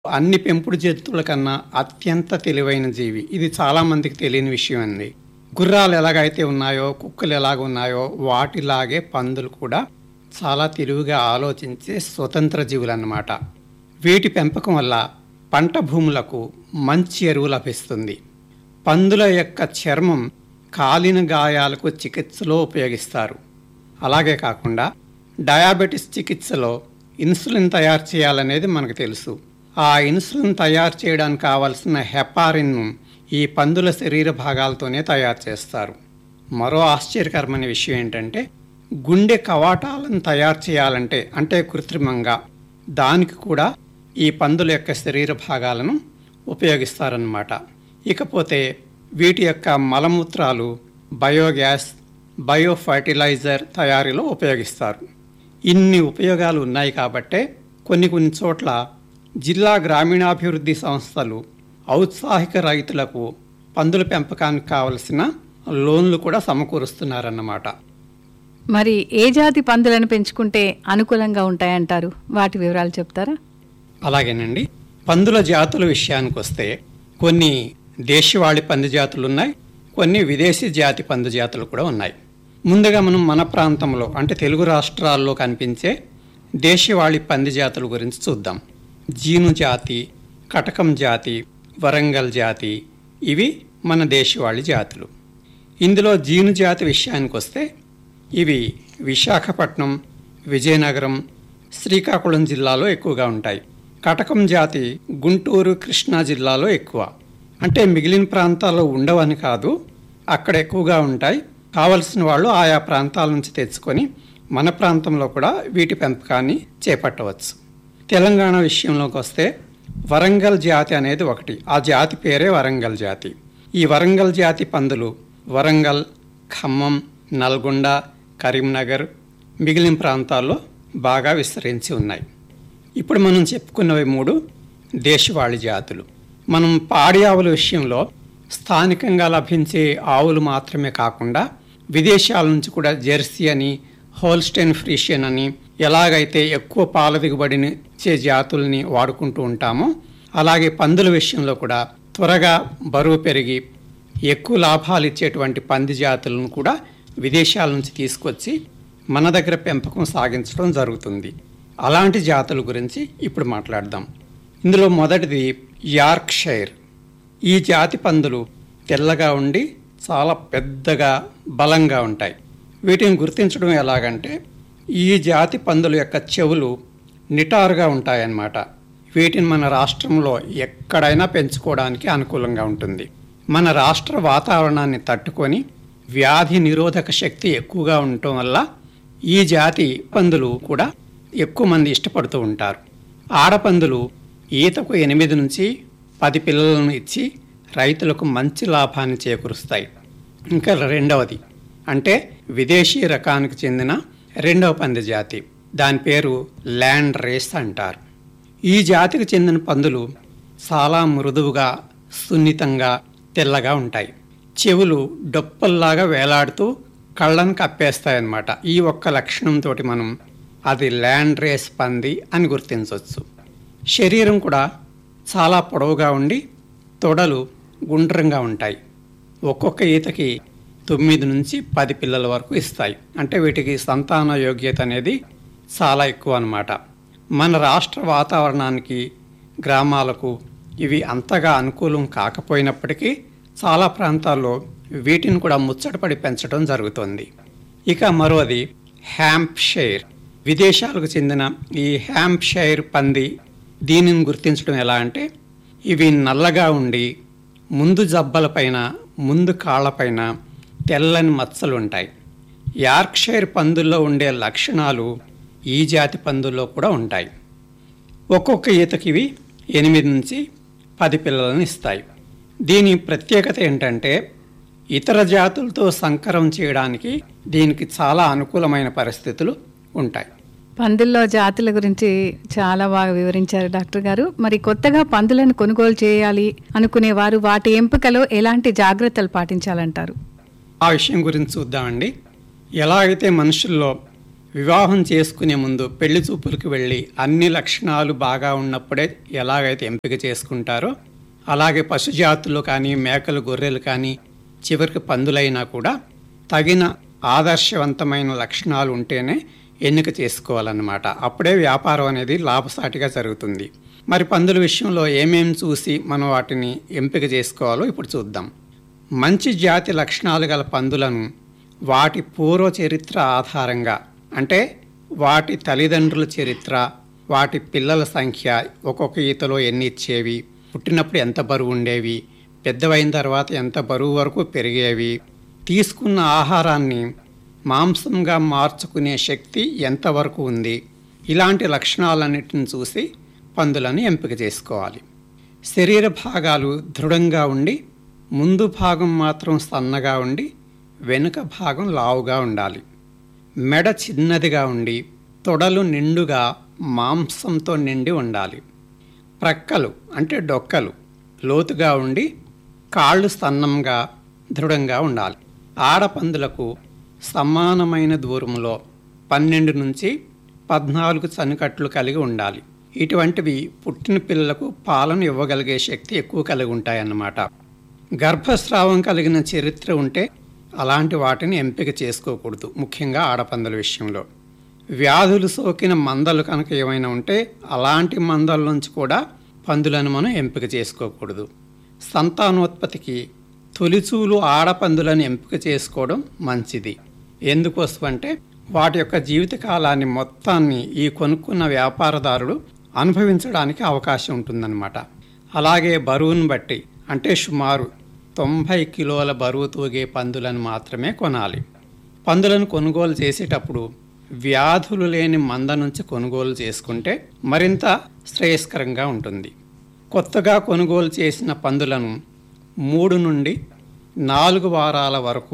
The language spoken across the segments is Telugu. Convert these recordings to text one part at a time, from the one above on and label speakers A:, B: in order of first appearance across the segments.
A: అన్ని పెంపుడు జంతువుల కన్నా అత్యంత తెలివైన జీవి ఇది చాలా మందికి తెలియని విషయం అండి గుర్రాలు ఎలాగైతే ఉన్నాయో కుక్కలు ఎలాగ ఉన్నాయో వాటిలాగే పందులు కూడా చాలా తెలివిగా ఆలోచించే స్వతంత్ర జీవులు అన్నమాట వీటి పెంపకం వల్ల పంట భూములకు మంచి ఎరువు లభిస్తుంది పందుల యొక్క చర్మం కాలిన గాయాలకు చికిత్సలో ఉపయోగిస్తారు అలాగే కాకుండా డయాబెటిస్ చికిత్సలో ఇన్సులిన్ తయారు చేయాలనేది మనకు తెలుసు ఆ ఇన్సులిన్ తయారు చేయడానికి కావలసిన హెపారిన్ను ఈ పందుల శరీర భాగాలతోనే తయారు చేస్తారు మరో ఆశ్చర్యకరమైన విషయం ఏంటంటే గుండె కవాటాలను తయారు చేయాలంటే అంటే కృత్రిమంగా దానికి కూడా ఈ పందుల యొక్క శరీర భాగాలను ఉపయోగిస్తారన్నమాట ఇకపోతే వీటి యొక్క మలమూత్రాలు బయోగ్యాస్ బయో ఫర్టిలైజర్ తయారీలో ఉపయోగిస్తారు ఇన్ని ఉపయోగాలు ఉన్నాయి కాబట్టే కొన్ని కొన్ని చోట్ల జిల్లా గ్రామీణాభివృద్ధి సంస్థలు ఔత్సాహిక రైతులకు పందుల పెంపకానికి కావలసిన లోన్లు కూడా సమకూరుస్తున్నారన్నమాట
B: మరి ఏ జాతి పందులను పెంచుకుంటే అనుకూలంగా ఉంటాయంటారు వాటి వివరాలు చెప్తారా
A: అలాగేనండి పందుల జాతుల విషయానికి వస్తే కొన్ని దేశవాళి పంది జాతులు ఉన్నాయి కొన్ని విదేశీ జాతి పంది జాతులు కూడా ఉన్నాయి ముందుగా మనం మన ప్రాంతంలో అంటే తెలుగు రాష్ట్రాల్లో కనిపించే దేశవాళి పంది జాతుల గురించి చూద్దాం జీను జాతి కటకం జాతి వరంగల్ జాతి ఇవి మన దేశవాళి జాతులు ఇందులో జీను జాతి విషయానికి వస్తే ఇవి విశాఖపట్నం విజయనగరం శ్రీకాకుళం జిల్లాలో ఎక్కువగా ఉంటాయి కటకం జాతి గుంటూరు కృష్ణా జిల్లాలో ఎక్కువ అంటే మిగిలిన ప్రాంతాల్లో ఉండవని కాదు అక్కడ ఎక్కువగా ఉంటాయి కావలసిన వాళ్ళు ఆయా ప్రాంతాల నుంచి తెచ్చుకొని మన ప్రాంతంలో కూడా వీటి పెంపకాన్ని చేపట్టవచ్చు తెలంగాణ విషయంలోకి వస్తే వరంగల్ జాతి అనేది ఒకటి ఆ జాతి పేరే వరంగల్ జాతి ఈ వరంగల్ జాతి పందులు వరంగల్ ఖమ్మం నల్గొండ కరీంనగర్ మిగిలిన ప్రాంతాల్లో బాగా విస్తరించి ఉన్నాయి ఇప్పుడు మనం చెప్పుకున్నవి మూడు దేశవాళి జాతులు మనం పాడి ఆవుల విషయంలో స్థానికంగా లభించే ఆవులు మాత్రమే కాకుండా విదేశాల నుంచి కూడా జెర్సీ అని హోల్స్టైన్ ఫ్రీషియన్ అని ఎలాగైతే ఎక్కువ పాల దిగుబడిని ఇచ్చే జాతుల్ని వాడుకుంటూ ఉంటామో అలాగే పందుల విషయంలో కూడా త్వరగా బరువు పెరిగి ఎక్కువ లాభాలు ఇచ్చేటువంటి పంది జాతులను కూడా విదేశాల నుంచి తీసుకొచ్చి మన దగ్గర పెంపకం సాగించడం జరుగుతుంది అలాంటి జాతుల గురించి ఇప్పుడు మాట్లాడదాం ఇందులో మొదటిది యార్క్షైర్ ఈ జాతి పందులు తెల్లగా ఉండి చాలా పెద్దగా బలంగా ఉంటాయి వీటిని గుర్తించడం ఎలాగంటే ఈ జాతి పందుల యొక్క చెవులు నిటారుగా ఉంటాయన్నమాట వీటిని మన రాష్ట్రంలో ఎక్కడైనా పెంచుకోవడానికి అనుకూలంగా ఉంటుంది మన రాష్ట్ర వాతావరణాన్ని తట్టుకొని వ్యాధి నిరోధక శక్తి ఎక్కువగా ఉండటం వల్ల ఈ జాతి పందులు కూడా ఎక్కువ మంది ఇష్టపడుతూ ఉంటారు ఆడపందులు ఈతకు ఎనిమిది నుంచి పది పిల్లలను ఇచ్చి రైతులకు మంచి లాభాన్ని చేకూరుస్తాయి ఇంకా రెండవది అంటే విదేశీ రకానికి చెందిన రెండవ పంది జాతి దాని పేరు ల్యాండ్ రేస్ అంటారు ఈ జాతికి చెందిన పందులు చాలా మృదువుగా సున్నితంగా తెల్లగా ఉంటాయి చెవులు డొప్పల్లాగా వేలాడుతూ కళ్ళను కప్పేస్తాయన్నమాట ఈ ఒక్క లక్షణంతో మనం అది ల్యాండ్ రేస్ పంది అని గుర్తించవచ్చు శరీరం కూడా చాలా పొడవుగా ఉండి తొడలు గుండ్రంగా ఉంటాయి ఒక్కొక్క ఈతకి తొమ్మిది నుంచి పది పిల్లల వరకు ఇస్తాయి అంటే వీటికి సంతాన యోగ్యత అనేది చాలా ఎక్కువ అన్నమాట మన రాష్ట్ర వాతావరణానికి గ్రామాలకు ఇవి అంతగా అనుకూలం కాకపోయినప్పటికీ చాలా ప్రాంతాల్లో వీటిని కూడా ముచ్చటపడి పెంచడం జరుగుతుంది ఇక మరోది హ్యాంప్షైర్ విదేశాలకు చెందిన ఈ హ్యాంప్షైర్ పంది దీనిని గుర్తించడం ఎలా అంటే ఇవి నల్లగా ఉండి ముందు జబ్బలపైన ముందు కాళ్ళపైన తెల్లని మచ్చలు ఉంటాయి యార్క్షైర్ పందుల్లో ఉండే లక్షణాలు ఈ జాతి పందుల్లో కూడా ఉంటాయి ఒక్కొక్క ఈతకి ఇవి ఎనిమిది నుంచి పది పిల్లలను ఇస్తాయి దీని ప్రత్యేకత ఏంటంటే ఇతర జాతులతో సంకరం చేయడానికి దీనికి చాలా అనుకూలమైన పరిస్థితులు ఉంటాయి
B: పందుల్లో జాతుల గురించి చాలా బాగా వివరించారు డాక్టర్ గారు మరి కొత్తగా పందులను కొనుగోలు చేయాలి అనుకునే వారు వాటి ఎంపికలో ఎలాంటి జాగ్రత్తలు పాటించాలంటారు
A: ఆ విషయం గురించి చూద్దామండి ఎలా అయితే మనుషుల్లో వివాహం చేసుకునే ముందు పెళ్లి చూపులకు వెళ్ళి అన్ని లక్షణాలు బాగా ఉన్నప్పుడే ఎలాగైతే ఎంపిక చేసుకుంటారో అలాగే పశుజాతులు కానీ మేకలు గొర్రెలు కానీ చివరికి పందులైనా కూడా తగిన ఆదర్శవంతమైన లక్షణాలు ఉంటేనే ఎన్నిక చేసుకోవాలన్నమాట అప్పుడే వ్యాపారం అనేది లాభసాటిగా జరుగుతుంది మరి పందుల విషయంలో ఏమేం చూసి మనం వాటిని ఎంపిక చేసుకోవాలో ఇప్పుడు చూద్దాం మంచి జాతి లక్షణాలు గల పందులను వాటి పూర్వ చరిత్ర ఆధారంగా అంటే వాటి తల్లిదండ్రుల చరిత్ర వాటి పిల్లల సంఖ్య ఒక్కొక్క ఈతలో ఎన్ని ఇచ్చేవి పుట్టినప్పుడు ఎంత బరువు ఉండేవి పెద్దవైన తర్వాత ఎంత బరువు వరకు పెరిగేవి తీసుకున్న ఆహారాన్ని మాంసంగా మార్చుకునే శక్తి ఎంతవరకు ఉంది ఇలాంటి లక్షణాలన్నిటిని చూసి పందులను ఎంపిక చేసుకోవాలి శరీర భాగాలు దృఢంగా ఉండి ముందు భాగం మాత్రం సన్నగా ఉండి వెనుక భాగం లావుగా ఉండాలి మెడ చిన్నదిగా ఉండి తొడలు నిండుగా మాంసంతో నిండి ఉండాలి ప్రక్కలు అంటే డొక్కలు లోతుగా ఉండి కాళ్ళు సన్నంగా దృఢంగా ఉండాలి ఆడపందులకు సమానమైన దూరంలో పన్నెండు నుంచి పద్నాలుగు చనికట్లు కలిగి ఉండాలి ఇటువంటివి పుట్టిన పిల్లలకు పాలను ఇవ్వగలిగే శక్తి ఎక్కువ కలిగి ఉంటాయన్నమాట గర్భస్రావం కలిగిన చరిత్ర ఉంటే అలాంటి వాటిని ఎంపిక చేసుకోకూడదు ముఖ్యంగా ఆడపందుల విషయంలో వ్యాధులు సోకిన మందలు కనుక ఏమైనా ఉంటే అలాంటి మందల నుంచి కూడా పందులను మనం ఎంపిక చేసుకోకూడదు సంతానోత్పత్తికి తొలిచూలు ఆడపందులను ఎంపిక చేసుకోవడం మంచిది ఎందుకోసం అంటే వాటి యొక్క జీవితకాలాన్ని మొత్తాన్ని ఈ కొనుక్కున్న వ్యాపారదారుడు అనుభవించడానికి అవకాశం ఉంటుందన్నమాట అలాగే బరువును బట్టి అంటే సుమారు తొంభై కిలోల బరువు తూగే పందులను మాత్రమే కొనాలి పందులను కొనుగోలు చేసేటప్పుడు వ్యాధులు లేని మంద నుంచి కొనుగోలు చేసుకుంటే మరింత శ్రేయస్కరంగా ఉంటుంది కొత్తగా కొనుగోలు చేసిన పందులను మూడు నుండి నాలుగు వారాల వరకు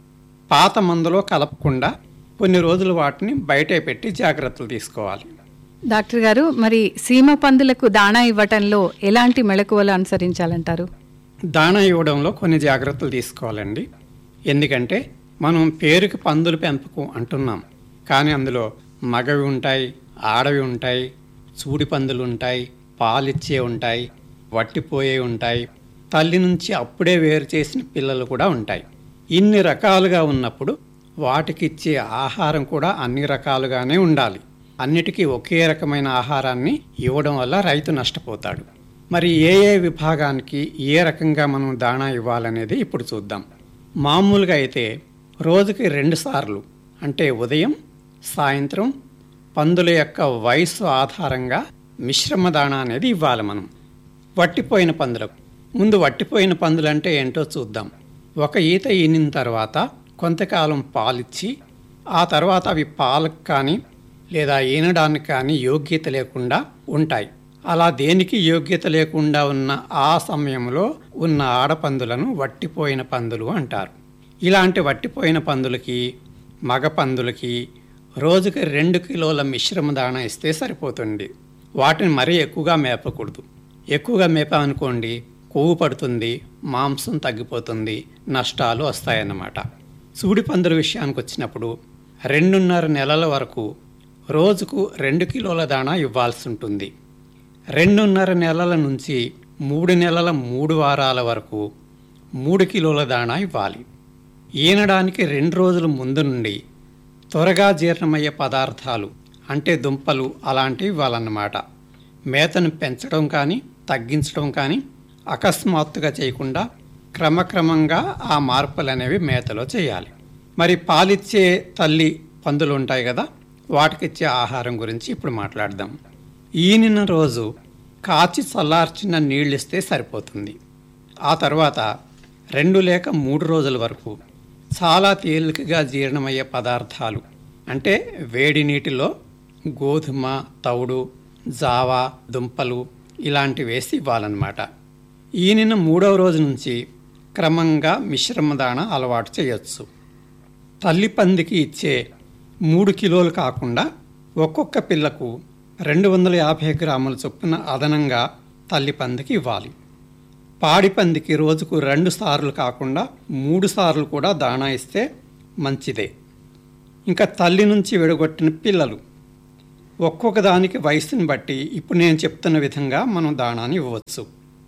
A: పాత మందులో కలపకుండా కొన్ని రోజులు వాటిని బయటే పెట్టి జాగ్రత్తలు తీసుకోవాలి
B: డాక్టర్ గారు మరి సీమ పందులకు దాణా ఇవ్వటంలో ఎలాంటి మెళకువలు అనుసరించాలంటారు
A: దాణా ఇవ్వడంలో కొన్ని జాగ్రత్తలు తీసుకోవాలండి ఎందుకంటే మనం పేరుకి పందుల పెంపకం అంటున్నాం కానీ అందులో మగవి ఉంటాయి ఆడవి ఉంటాయి చూడి పందులు ఉంటాయి పాలిచ్చే ఉంటాయి వట్టిపోయే ఉంటాయి తల్లి నుంచి అప్పుడే వేరు చేసిన పిల్లలు కూడా ఉంటాయి ఇన్ని రకాలుగా ఉన్నప్పుడు వాటికిచ్చే ఆహారం కూడా అన్ని రకాలుగానే ఉండాలి అన్నిటికీ ఒకే రకమైన ఆహారాన్ని ఇవ్వడం వల్ల రైతు నష్టపోతాడు మరి ఏ ఏ విభాగానికి ఏ రకంగా మనం దాణా ఇవ్వాలనేది ఇప్పుడు చూద్దాం మామూలుగా అయితే రోజుకి రెండు సార్లు అంటే ఉదయం సాయంత్రం పందుల యొక్క వయస్సు ఆధారంగా మిశ్రమ దాణా అనేది ఇవ్వాలి మనం వట్టిపోయిన పందులకు ముందు వట్టిపోయిన పందులు అంటే ఏంటో చూద్దాం ఒక ఈత ఈనిన తర్వాత కొంతకాలం పాలిచ్చి ఆ తర్వాత అవి పాలకు కానీ లేదా ఈనడానికి కానీ యోగ్యత లేకుండా ఉంటాయి అలా దేనికి యోగ్యత లేకుండా ఉన్న ఆ సమయంలో ఉన్న ఆడపందులను వట్టిపోయిన పందులు అంటారు ఇలాంటి వట్టిపోయిన పందులకి మగ పందులకి రోజుకి రెండు కిలోల మిశ్రమ దాణా ఇస్తే సరిపోతుంది వాటిని మరీ ఎక్కువగా మేపకూడదు ఎక్కువగా మేపామనుకోండి కొవ్వు పడుతుంది మాంసం తగ్గిపోతుంది నష్టాలు వస్తాయన్నమాట సూడి పందుల విషయానికి వచ్చినప్పుడు రెండున్నర నెలల వరకు రోజుకు రెండు కిలోల దాణా ఇవ్వాల్సి ఉంటుంది రెండున్నర నెలల నుంచి మూడు నెలల మూడు వారాల వరకు మూడు కిలోల దాణా ఇవ్వాలి ఈనడానికి రెండు రోజుల ముందు నుండి త్వరగా జీర్ణమయ్యే పదార్థాలు అంటే దుంపలు అలాంటివి ఇవ్వాలన్నమాట మేతను పెంచడం కానీ తగ్గించడం కానీ అకస్మాత్తుగా చేయకుండా క్రమక్రమంగా ఆ మార్పులు అనేవి మేతలో చేయాలి మరి పాలిచ్చే తల్లి పందులు ఉంటాయి కదా వాటికిచ్చే ఆహారం గురించి ఇప్పుడు మాట్లాడదాం ఈనిన రోజు కాచి చల్లార్చిన నీళ్ళు ఇస్తే సరిపోతుంది ఆ తర్వాత రెండు లేక మూడు రోజుల వరకు చాలా తేలికగా జీర్ణమయ్యే పదార్థాలు అంటే వేడి నీటిలో గోధుమ తౌడు జావా దుంపలు ఇలాంటివి వేసి ఇవ్వాలన్నమాట ఈనిన మూడవ రోజు నుంచి క్రమంగా మిశ్రమ దాణ అలవాటు చేయొచ్చు తల్లి పందికి ఇచ్చే మూడు కిలోలు కాకుండా ఒక్కొక్క పిల్లకు రెండు వందల యాభై గ్రాముల చొప్పున అదనంగా తల్లి పందికి ఇవ్వాలి పాడి పందికి రోజుకు రెండు సార్లు కాకుండా మూడు సార్లు కూడా దాణా ఇస్తే మంచిదే ఇంకా తల్లి నుంచి విడగొట్టిన పిల్లలు ఒక్కొక్క దానికి వయసుని బట్టి ఇప్పుడు నేను చెప్తున్న విధంగా మనం దాణాన్ని ఇవ్వచ్చు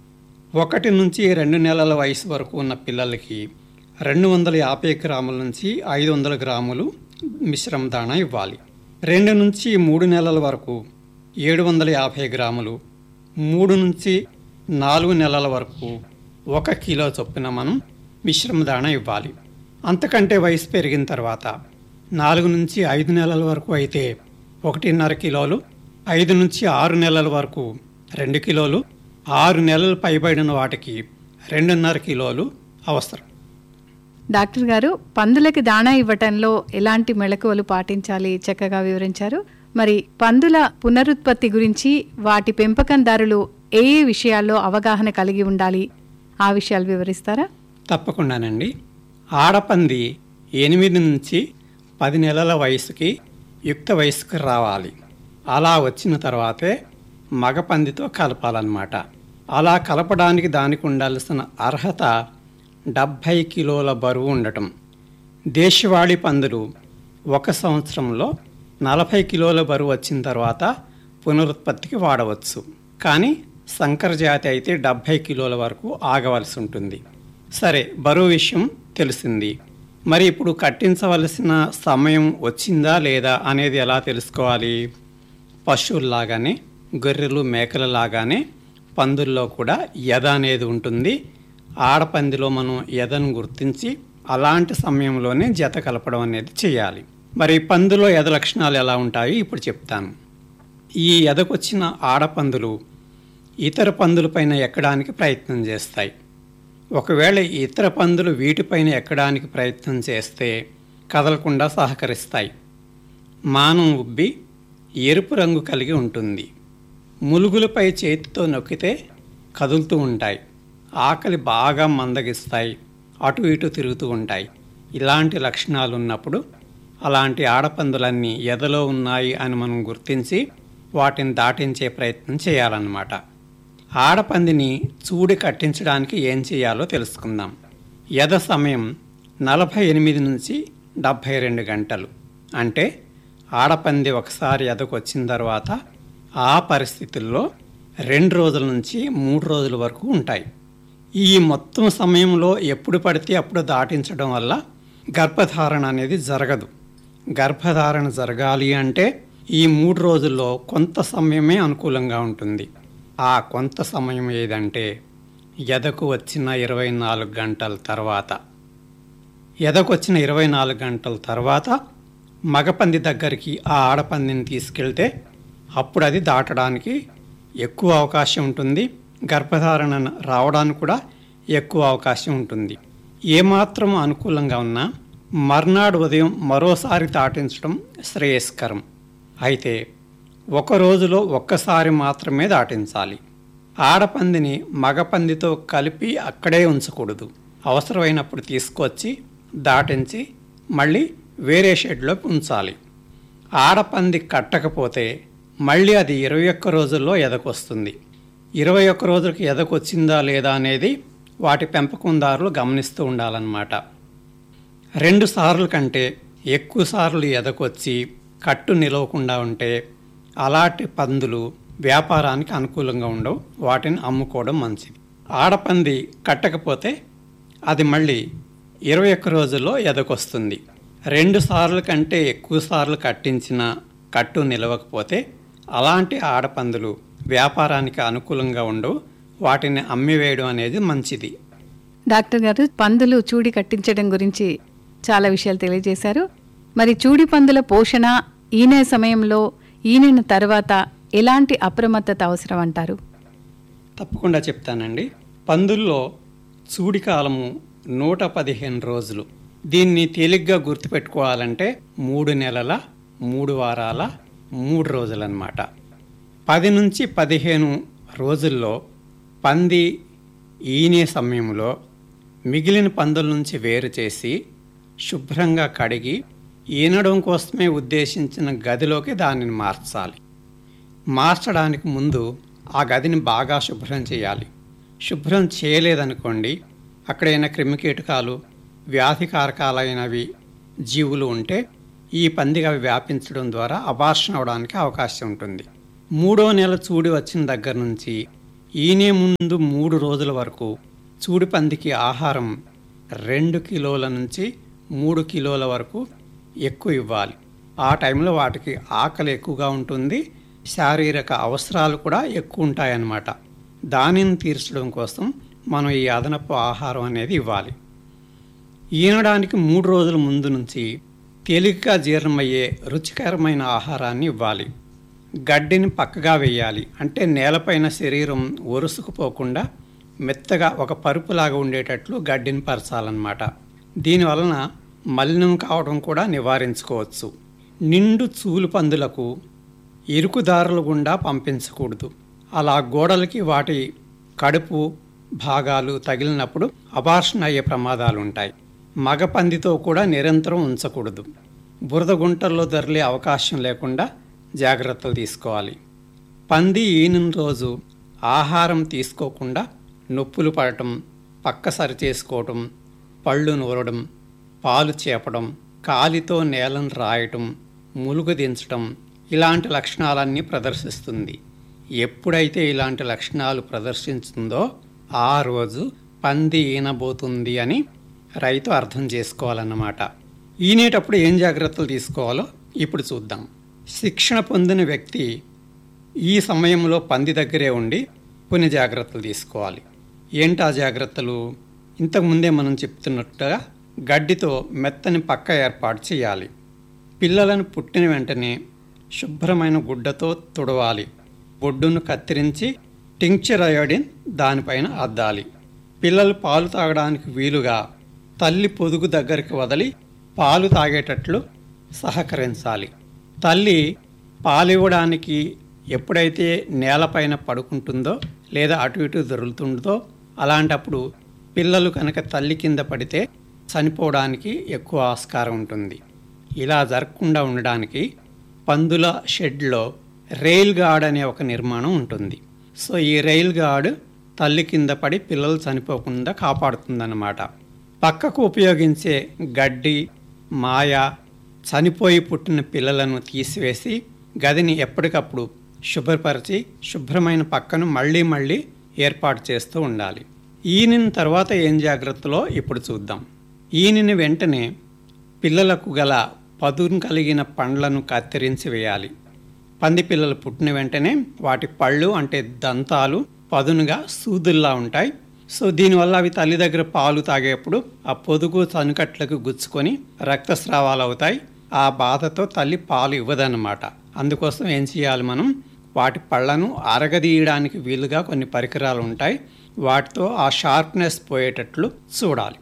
A: ఒకటి నుంచి రెండు నెలల వయసు వరకు ఉన్న పిల్లలకి రెండు వందల యాభై గ్రాముల నుంచి ఐదు వందల గ్రాములు మిశ్రమ దాణా ఇవ్వాలి రెండు నుంచి మూడు నెలల వరకు ఏడు వందల యాభై గ్రాములు మూడు నుంచి నాలుగు నెలల వరకు ఒక కిలో చొప్పున మనం మిశ్రమ దాణా ఇవ్వాలి అంతకంటే వయసు పెరిగిన తర్వాత నాలుగు నుంచి ఐదు నెలల వరకు అయితే ఒకటిన్నర కిలోలు ఐదు నుంచి ఆరు నెలల వరకు రెండు కిలోలు ఆరు నెలలు పైబడిన వాటికి రెండున్నర కిలోలు అవసరం
B: డాక్టర్ గారు పందులకి దాణా ఇవ్వటంలో ఎలాంటి మెళకువలు పాటించాలి చక్కగా వివరించారు మరి పందుల పునరుత్పత్తి గురించి వాటి పెంపకందారులు ఏ ఏ విషయాల్లో అవగాహన కలిగి ఉండాలి ఆ విషయాలు వివరిస్తారా
A: తప్పకుండానండి ఆడపంది ఎనిమిది నుంచి పది నెలల వయసుకి యుక్త వయసుకు రావాలి అలా వచ్చిన తర్వాతే మగ పందితో కలపాలన్నమాట అలా కలపడానికి దానికి ఉండాల్సిన అర్హత డెబ్భై కిలోల బరువు ఉండటం దేశవాళీ పందులు ఒక సంవత్సరంలో నలభై కిలోల బరువు వచ్చిన తర్వాత పునరుత్పత్తికి వాడవచ్చు కానీ సంకర జాతి అయితే డెబ్భై కిలోల వరకు ఆగవలసి ఉంటుంది సరే బరువు విషయం తెలిసింది మరి ఇప్పుడు కట్టించవలసిన సమయం వచ్చిందా లేదా అనేది ఎలా తెలుసుకోవాలి పశువుల్లాగానే గొర్రెలు మేకలలాగానే పందుల్లో కూడా ఎద అనేది ఉంటుంది ఆడపందిలో మనం ఎదను గుర్తించి అలాంటి సమయంలోనే జత కలపడం అనేది చేయాలి మరి పందులో ఎద లక్షణాలు ఎలా ఉంటాయి ఇప్పుడు చెప్తాను ఈ ఎదకొచ్చిన ఆడపందులు ఇతర పందులపైన ఎక్కడానికి ప్రయత్నం చేస్తాయి ఒకవేళ ఇతర పందులు వీటిపైన ఎక్కడానికి ప్రయత్నం చేస్తే కదలకుండా సహకరిస్తాయి మానం ఉబ్బి ఎరుపు రంగు కలిగి ఉంటుంది ములుగులపై చేతితో నొక్కితే కదులుతూ ఉంటాయి ఆకలి బాగా మందగిస్తాయి అటు ఇటు తిరుగుతూ ఉంటాయి ఇలాంటి లక్షణాలు ఉన్నప్పుడు అలాంటి ఆడపందులన్నీ ఎదలో ఉన్నాయి అని మనం గుర్తించి వాటిని దాటించే ప్రయత్నం చేయాలన్నమాట ఆడపందిని చూడి కట్టించడానికి ఏం చేయాలో తెలుసుకుందాం ఎద సమయం నలభై ఎనిమిది నుంచి డెబ్భై రెండు గంటలు అంటే ఆడపంది ఒకసారి ఎదకొచ్చిన తర్వాత ఆ పరిస్థితుల్లో రెండు రోజుల నుంచి మూడు రోజుల వరకు ఉంటాయి ఈ మొత్తం సమయంలో ఎప్పుడు పడితే అప్పుడు దాటించడం వల్ల గర్భధారణ అనేది జరగదు గర్భధారణ జరగాలి అంటే ఈ మూడు రోజుల్లో కొంత సమయమే అనుకూలంగా ఉంటుంది ఆ కొంత సమయం ఏదంటే ఎదకు వచ్చిన ఇరవై నాలుగు గంటల తర్వాత ఎదకు వచ్చిన ఇరవై నాలుగు గంటల తర్వాత మగపంది దగ్గరికి ఆ ఆడపందిని తీసుకెళ్తే అప్పుడు అది దాటడానికి ఎక్కువ అవకాశం ఉంటుంది గర్భధారణ రావడానికి కూడా ఎక్కువ అవకాశం ఉంటుంది ఏమాత్రం అనుకూలంగా ఉన్నా మర్నాడు ఉదయం మరోసారి దాటించడం శ్రేయస్కరం అయితే ఒక రోజులో ఒక్కసారి మాత్రమే దాటించాలి ఆడపందిని మగపందితో కలిపి అక్కడే ఉంచకూడదు అవసరమైనప్పుడు తీసుకొచ్చి దాటించి మళ్ళీ వేరే షెడ్లో ఉంచాలి ఆడపంది కట్టకపోతే మళ్ళీ అది ఇరవై ఒక్క రోజుల్లో ఎదకొస్తుంది ఇరవై ఒక్క రోజులకి ఎదకొచ్చిందా లేదా అనేది వాటి పెంపకందారులు గమనిస్తూ ఉండాలన్నమాట రెండు సార్లు కంటే ఎక్కువ సార్లు ఎదకొచ్చి కట్టు నిలవకుండా ఉంటే అలాంటి పందులు వ్యాపారానికి అనుకూలంగా ఉండవు వాటిని అమ్ముకోవడం మంచిది ఆడపంది కట్టకపోతే అది మళ్ళీ ఇరవై ఒక్క రోజుల్లో ఎదకొస్తుంది రెండు సార్లు కంటే ఎక్కువ సార్లు కట్టించిన కట్టు నిలవకపోతే అలాంటి ఆడపందులు వ్యాపారానికి అనుకూలంగా ఉండవు వాటిని అమ్మివేయడం అనేది మంచిది
B: డాక్టర్ గారు పందులు చూడి కట్టించడం గురించి చాలా విషయాలు తెలియజేశారు మరి చూడి పందుల పోషణ ఈనే సమయంలో ఈనిన తర్వాత ఎలాంటి అప్రమత్తత అవసరం అంటారు
A: తప్పకుండా చెప్తానండి పందుల్లో చూడి కాలము నూట పదిహేను రోజులు దీన్ని తేలిగ్గా గుర్తుపెట్టుకోవాలంటే మూడు నెలల మూడు వారాల మూడు రోజులన్నమాట పది నుంచి పదిహేను రోజుల్లో పంది ఈనే సమయంలో మిగిలిన పందుల నుంచి వేరు చేసి శుభ్రంగా కడిగి ఈనడం కోసమే ఉద్దేశించిన గదిలోకి దానిని మార్చాలి మార్చడానికి ముందు ఆ గదిని బాగా శుభ్రం చేయాలి శుభ్రం చేయలేదనుకోండి అక్కడైనా క్రిమికీటకాలు వ్యాధికారకాలైనవి జీవులు ఉంటే ఈ పందిగా వ్యాపించడం ద్వారా అబార్షన్ అవడానికి అవకాశం ఉంటుంది మూడో నెల చూడి వచ్చిన దగ్గర నుంచి ఈనే ముందు మూడు రోజుల వరకు చూడి పందికి ఆహారం రెండు కిలోల నుంచి మూడు కిలోల వరకు ఎక్కువ ఇవ్వాలి ఆ టైంలో వాటికి ఆకలి ఎక్కువగా ఉంటుంది శారీరక అవసరాలు కూడా ఎక్కువ ఉంటాయన్నమాట దానిని తీర్చడం కోసం మనం ఈ అదనపు ఆహారం అనేది ఇవ్వాలి ఈనడానికి మూడు రోజుల ముందు నుంచి తేలికగా జీర్ణమయ్యే రుచికరమైన ఆహారాన్ని ఇవ్వాలి గడ్డిని పక్కగా వేయాలి అంటే నేలపైన శరీరం ఒరుసుకుపోకుండా మెత్తగా ఒక పరుపులాగా ఉండేటట్లు గడ్డిని పరచాలన్నమాట దీనివలన మలినం కావడం కూడా నివారించుకోవచ్చు నిండు చూలు పందులకు ఇరుకుదారుల గుండా పంపించకూడదు అలా గోడలకి వాటి కడుపు భాగాలు తగిలినప్పుడు అబార్షన్ అయ్యే ప్రమాదాలు ఉంటాయి మగ పందితో కూడా నిరంతరం ఉంచకూడదు బురద గుంటల్లో దొరలే అవకాశం లేకుండా జాగ్రత్తలు తీసుకోవాలి పంది ఈనిన రోజు ఆహారం తీసుకోకుండా నొప్పులు పడటం పక్క సరి చేసుకోవటం పళ్ళు నూరడం పాలు చేపడం కాలితో నేలను రాయటం ములుగు దించటం ఇలాంటి లక్షణాలన్నీ ప్రదర్శిస్తుంది ఎప్పుడైతే ఇలాంటి లక్షణాలు ప్రదర్శించుతుందో ఆ రోజు పంది ఈనబోతుంది అని రైతు అర్థం చేసుకోవాలన్నమాట ఈనేటప్పుడు ఏం జాగ్రత్తలు తీసుకోవాలో ఇప్పుడు చూద్దాం శిక్షణ పొందిన వ్యక్తి ఈ సమయంలో పంది దగ్గరే ఉండి కొన్ని జాగ్రత్తలు తీసుకోవాలి ఏంటి ఆ జాగ్రత్తలు ఇంతకుముందే మనం చెప్తున్నట్టుగా గడ్డితో మెత్తని పక్క ఏర్పాటు చేయాలి పిల్లలను పుట్టిన వెంటనే శుభ్రమైన గుడ్డతో తుడవాలి బొడ్డును కత్తిరించి టింక్చర్ అయోడిన్ దానిపైన అద్దాలి పిల్లలు పాలు తాగడానికి వీలుగా తల్లి పొదుగు దగ్గరికి వదిలి పాలు తాగేటట్లు సహకరించాలి తల్లి పాలివ్వడానికి ఎప్పుడైతే నేలపైన పడుకుంటుందో లేదా అటు ఇటు దొరుకుతుందో అలాంటప్పుడు పిల్లలు కనుక తల్లి కింద పడితే చనిపోవడానికి ఎక్కువ ఆస్కారం ఉంటుంది ఇలా జరగకుండా ఉండడానికి పందుల షెడ్లో రైల్ గార్డ్ అనే ఒక నిర్మాణం ఉంటుంది సో ఈ రైల్ గార్డ్ తల్లి కింద పడి పిల్లలు చనిపోకుండా కాపాడుతుందన్నమాట పక్కకు ఉపయోగించే గడ్డి మాయ చనిపోయి పుట్టిన పిల్లలను తీసివేసి గదిని ఎప్పటికప్పుడు శుభ్రపరిచి శుభ్రమైన పక్కను మళ్ళీ మళ్ళీ ఏర్పాటు చేస్తూ ఉండాలి ఈయన తర్వాత ఏం జాగ్రత్తలో ఇప్పుడు చూద్దాం ఈయనని వెంటనే పిల్లలకు గల పదును కలిగిన పండ్లను కత్తిరించి వేయాలి పంది పిల్లలు పుట్టిన వెంటనే వాటి పళ్ళు అంటే దంతాలు పదునుగా సూదుల్లా ఉంటాయి సో దీనివల్ల అవి తల్లి దగ్గర పాలు తాగేప్పుడు ఆ పొదుగు చనుకట్లకు గుచ్చుకొని రక్తస్రావాలు అవుతాయి ఆ బాధతో తల్లి పాలు ఇవ్వదన్నమాట అందుకోసం ఏం చేయాలి మనం వాటి పళ్ళను అరగదీయడానికి వీలుగా కొన్ని పరికరాలు ఉంటాయి వాటితో ఆ షార్ప్నెస్ పోయేటట్లు చూడాలి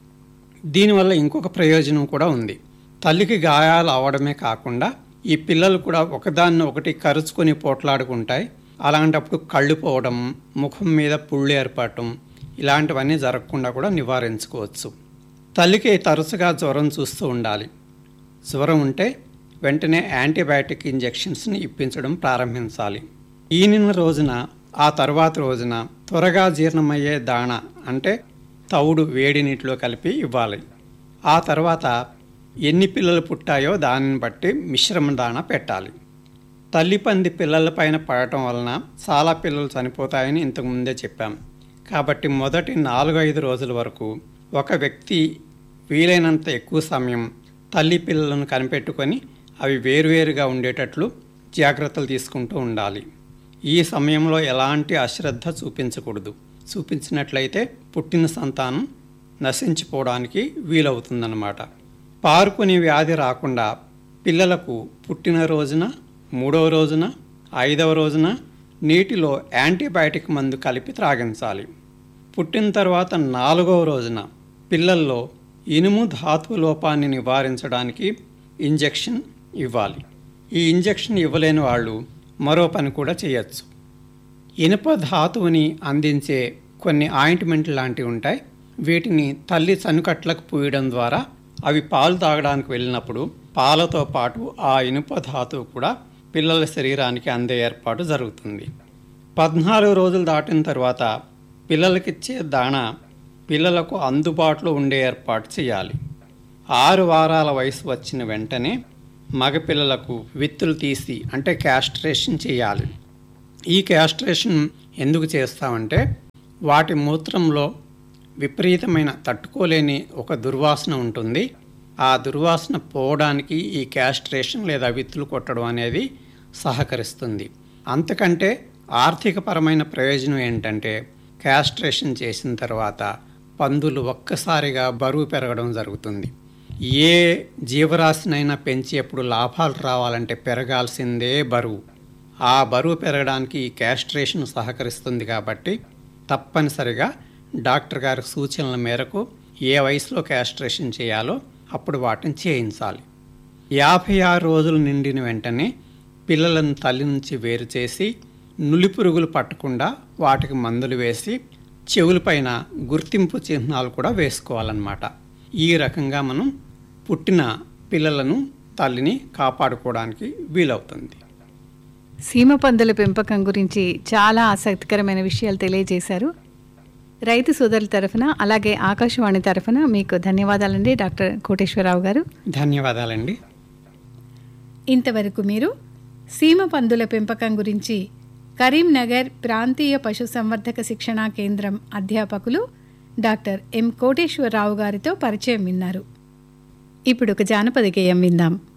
A: దీనివల్ల ఇంకొక ప్రయోజనం కూడా ఉంది తల్లికి గాయాలు అవడమే కాకుండా ఈ పిల్లలు కూడా ఒకదాన్ని ఒకటి కరుచుకొని పోట్లాడుకుంటాయి అలాంటప్పుడు కళ్ళు పోవడం ముఖం మీద పుళ్ళు ఏర్పడటం ఇలాంటివన్నీ జరగకుండా కూడా నివారించుకోవచ్చు తల్లికి తరచుగా జ్వరం చూస్తూ ఉండాలి జ్వరం ఉంటే వెంటనే యాంటీబయాటిక్ ఇంజెక్షన్స్ని ఇప్పించడం ప్రారంభించాలి ఈనిన రోజున ఆ తర్వాత రోజున త్వరగా జీర్ణమయ్యే దాణ అంటే తౌడు వేడి నీటిలో కలిపి ఇవ్వాలి ఆ తర్వాత ఎన్ని పిల్లలు పుట్టాయో దానిని బట్టి మిశ్రమ దాణ పెట్టాలి తల్లి పంది పిల్లలపైన పడటం వలన చాలా పిల్లలు చనిపోతాయని ఇంతకుముందే చెప్పాం కాబట్టి మొదటి నాలుగు ఐదు రోజుల వరకు ఒక వ్యక్తి వీలైనంత ఎక్కువ సమయం తల్లి పిల్లలను కనిపెట్టుకొని అవి వేరువేరుగా ఉండేటట్లు జాగ్రత్తలు తీసుకుంటూ ఉండాలి ఈ సమయంలో ఎలాంటి అశ్రద్ధ చూపించకూడదు చూపించినట్లయితే పుట్టిన సంతానం నశించిపోవడానికి వీలవుతుందన్నమాట పారుకునే వ్యాధి రాకుండా పిల్లలకు పుట్టిన రోజున మూడవ రోజున ఐదవ రోజున నీటిలో యాంటీబయాటిక్ మందు కలిపి త్రాగించాలి పుట్టిన తర్వాత నాలుగవ రోజున పిల్లల్లో ఇనుము ధాతు లోపాన్ని నివారించడానికి ఇంజెక్షన్ ఇవ్వాలి ఈ ఇంజెక్షన్ ఇవ్వలేని వాళ్ళు మరో పని కూడా చేయొచ్చు ఇనుప ధాతువుని అందించే కొన్ని ఆయింట్మెంట్ లాంటివి ఉంటాయి వీటిని తల్లి చనుకట్లకు పూయడం ద్వారా అవి పాలు తాగడానికి వెళ్ళినప్పుడు పాలతో పాటు ఆ ఇనుప ధాతువు కూడా పిల్లల శరీరానికి అందే ఏర్పాటు జరుగుతుంది పద్నాలుగు రోజులు దాటిన తర్వాత పిల్లలకిచ్చే దాణ పిల్లలకు అందుబాటులో ఉండే ఏర్పాటు చేయాలి ఆరు వారాల వయసు వచ్చిన వెంటనే మగపిల్లలకు విత్తులు తీసి అంటే క్యాస్ట్రేషన్ చేయాలి ఈ క్యాస్ట్రేషన్ ఎందుకు చేస్తామంటే వాటి మూత్రంలో విపరీతమైన తట్టుకోలేని ఒక దుర్వాసన ఉంటుంది ఆ దుర్వాసన పోవడానికి ఈ క్యాస్ట్రేషన్ లేదా విత్తులు కొట్టడం అనేది సహకరిస్తుంది అంతకంటే ఆర్థికపరమైన ప్రయోజనం ఏంటంటే క్యాస్ట్రేషన్ చేసిన తర్వాత పందులు ఒక్కసారిగా బరువు పెరగడం జరుగుతుంది ఏ జీవరాశినైనా పెంచేప్పుడు లాభాలు రావాలంటే పెరగాల్సిందే బరువు ఆ బరువు పెరగడానికి ఈ క్యాస్ట్రేషన్ సహకరిస్తుంది కాబట్టి తప్పనిసరిగా డాక్టర్ గారి సూచనల మేరకు ఏ వయసులో క్యాస్ట్రేషన్ చేయాలో అప్పుడు వాటిని చేయించాలి యాభై ఆరు రోజులు నిండిన వెంటనే పిల్లలను తల్లి నుంచి వేరు చేసి నులిపురుగులు పట్టకుండా వాటికి మందులు వేసి చెవులపైన గుర్తింపు చిహ్నాలు కూడా వేసుకోవాలన్నమాట ఈ రకంగా మనం పుట్టిన పిల్లలను తల్లిని కాపాడుకోవడానికి వీలవుతుంది
B: సీమ పందుల పెంపకం గురించి చాలా ఆసక్తికరమైన విషయాలు తెలియజేశారు రైతు సోదరుల తరఫున అలాగే ఆకాశవాణి తరఫున మీకు ధన్యవాదాలండి డాక్టర్ కోటేశ్వరరావు గారు
A: ధన్యవాదాలండి
B: ఇంతవరకు మీరు సీమ పందుల పెంపకం గురించి కరీంనగర్ ప్రాంతీయ పశు సంవర్ధక శిక్షణా కేంద్రం అధ్యాపకులు డాక్టర్ ఎం కోటేశ్వరరావు గారితో పరిచయం విన్నారు ఇప్పుడు ఒక జానపద గేయం విందాం